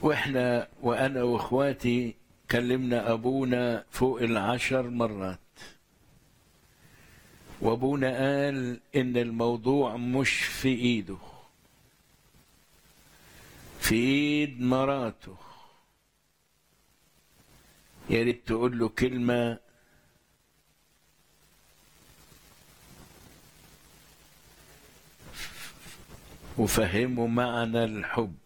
واحنا وانا واخواتي كلمنا ابونا فوق العشر مرات وابونا قال ان الموضوع مش في ايده في ايد مراته يا ريت تقول له كلمه وفهموا معنى الحب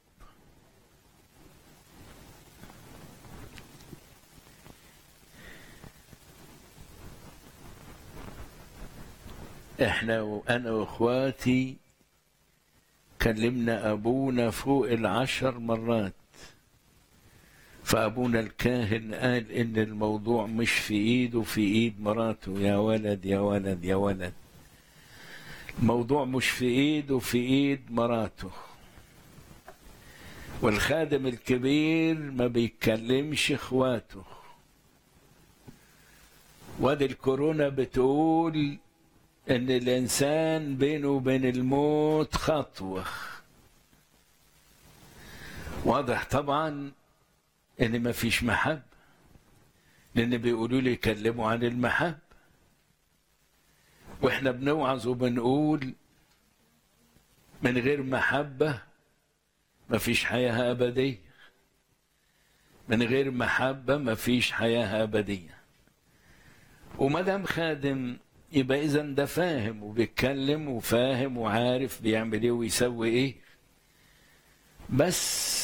احنا وانا واخواتي كلمنا ابونا فوق العشر مرات فابونا الكاهن قال ان الموضوع مش في ايده في ايد مراته يا ولد يا ولد يا ولد الموضوع مش في ايده في ايد مراته والخادم الكبير ما بيتكلمش اخواته وادي الكورونا بتقول ان الانسان بينه وبين الموت خطوه واضح طبعا ان ما فيش محب لان بيقولوا لي يكلموا عن المحب واحنا بنوعظ وبنقول من غير محبه ما فيش حياه ابديه من غير محبه ما فيش حياه ابديه وما دام خادم يبقى اذا ده فاهم وبيتكلم وفاهم وعارف بيعمل ايه ويسوي ايه بس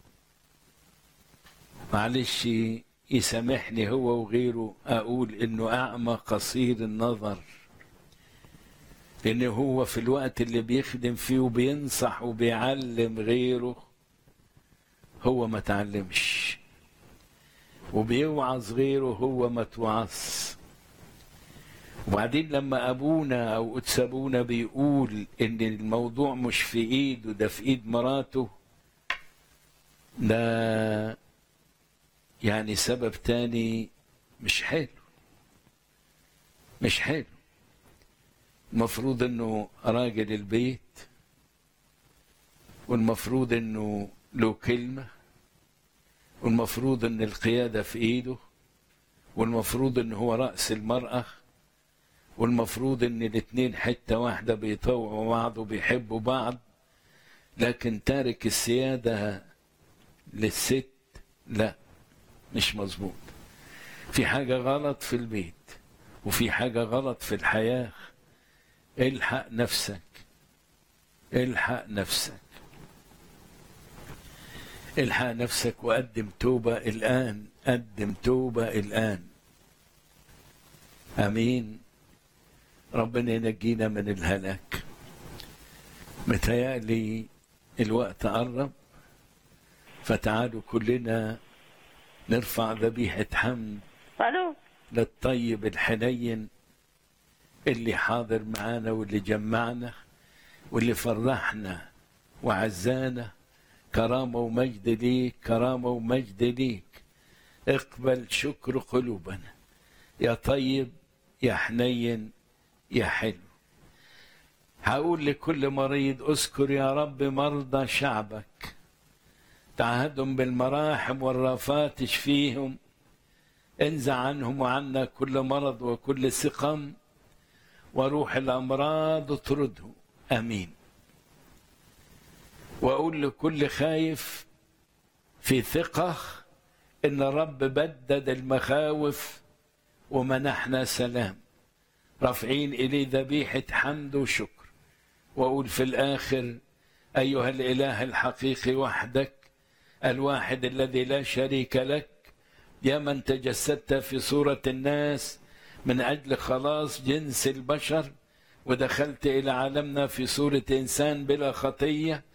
معلش يسامحني هو وغيره اقول انه اعمى قصير النظر لان هو في الوقت اللي بيخدم فيه وبينصح وبيعلم غيره هو ما تعلمش وبيوعظ غيره هو ما توعظ وبعدين لما ابونا او قدس ابونا بيقول ان الموضوع مش في ايده ده في ايد مراته ده يعني سبب تاني مش حلو مش حلو المفروض انه راجل البيت والمفروض انه له كلمة والمفروض ان القيادة في ايده والمفروض ان هو رأس المرأة والمفروض ان الاتنين حتة واحدة بيطوعوا بعض وبيحبوا بعض لكن تارك السيادة للست لا مش مظبوط في حاجة غلط في البيت وفي حاجة غلط في الحياة الحق نفسك الحق نفسك الحق نفسك وقدم توبة الآن قدم توبة الآن آمين ربنا ينجينا من الهلاك متهيألي الوقت قرب فتعالوا كلنا نرفع ذبيحة حمد الو للطيب الحنين اللي حاضر معانا واللي جمعنا واللي فرحنا وعزانا كرامة ومجد ليك كرامة ومجد ليك اقبل شكر قلوبنا يا طيب يا حنين يا حلو هقول لكل مريض اذكر يا رب مرضى شعبك تعهدهم بالمراحم والرافات اشفيهم انزع عنهم وعنا كل مرض وكل سقم وروح الامراض اطرده امين واقول لكل خايف في ثقه ان الرب بدد المخاوف ومنحنا سلام رافعين اليه ذبيحه حمد وشكر واقول في الاخر ايها الاله الحقيقي وحدك الواحد الذي لا شريك لك يا من تجسدت في صوره الناس من اجل خلاص جنس البشر ودخلت الى عالمنا في صوره انسان بلا خطيه